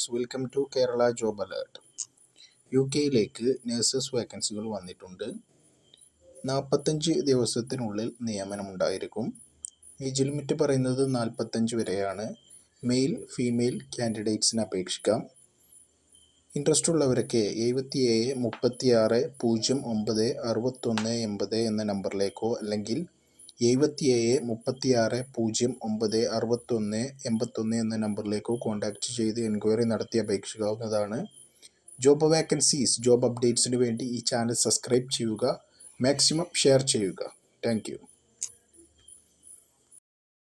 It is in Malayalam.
viewers welcome to Kerala job alert യു കെയിലേക്ക് നഴ്സസ് വേക്കൻസികൾ വന്നിട്ടുണ്ട് നാൽപ്പത്തഞ്ച് ദിവസത്തിനുള്ളിൽ നിയമനമുണ്ടായിരിക്കും ഏജ് ലിമിറ്റ് പറയുന്നത് നാൽപ്പത്തഞ്ച് വരെയാണ് മെയിൽ ഫീമെയിൽ കാൻഡിഡേറ്റ്സിന് അപേക്ഷിക്കാം ഇൻട്രസ്റ്റ് ഉള്ളവരൊക്കെ എഴുപത്തി ഏഴ് മുപ്പത്തി ആറ് പൂജ്യം ഒമ്പത് അറുപത്തൊന്ന് എൺപത് എന്ന നമ്പറിലേക്കോ അല്ലെങ്കിൽ എഴുപത്തി ഏഴ് മുപ്പത്തി ആറ് പൂജ്യം ഒമ്പത് അറുപത്തൊന്ന് എൺപത്തൊന്ന് എന്ന നമ്പറിലേക്കോ കോൺടാക്റ്റ് ചെയ്ത് എൻക്വയറി നടത്തി അപേക്ഷിക്കാവുന്നതാണ് ജോബ് വേക്കൻസീസ് ജോബ് അപ്ഡേറ്റ്സിന് വേണ്ടി ഈ ചാനൽ സബ്സ്ക്രൈബ് ചെയ്യുക മാക്സിമം ഷെയർ ചെയ്യുക താങ്ക്